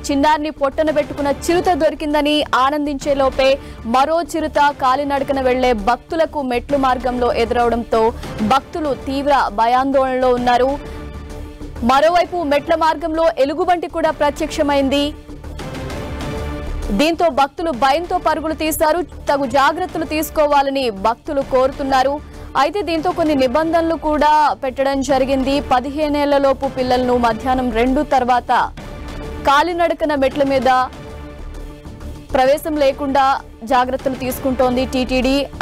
చిన్నారిని పొట్టన పెట్టుకున్న చిరుత దొరికిందని ఆనందించే లోపే మరో చిరుత కాలినడకన వెళ్లే భక్తులకు మెట్లు మార్గంలో ఎదురవడంతో భక్తులు తీవ్ర భయాందోళనలో ఉన్నారు మరోవైపు మెట్ల మార్గంలో ఎలుగుబంటి కూడా ప్రత్యక్షమైంది దీంతో భక్తులు భయంతో పరుగులు తీశారు తగు జాగ్రత్తలు తీసుకోవాలని భక్తులు కోరుతున్నారు అయితే దీంతో కొన్ని నిబంధనలు కూడా పెట్టడం జరిగింది పదిహేనేళ్లలోపు పిల్లలను మధ్యాహ్నం రెండు తర్వాత కాలినడకన మెట్ల మీద ప్రవేశం లేకుండా జాగ్రత్తలు తీసుకుంటోంది టీటీడీ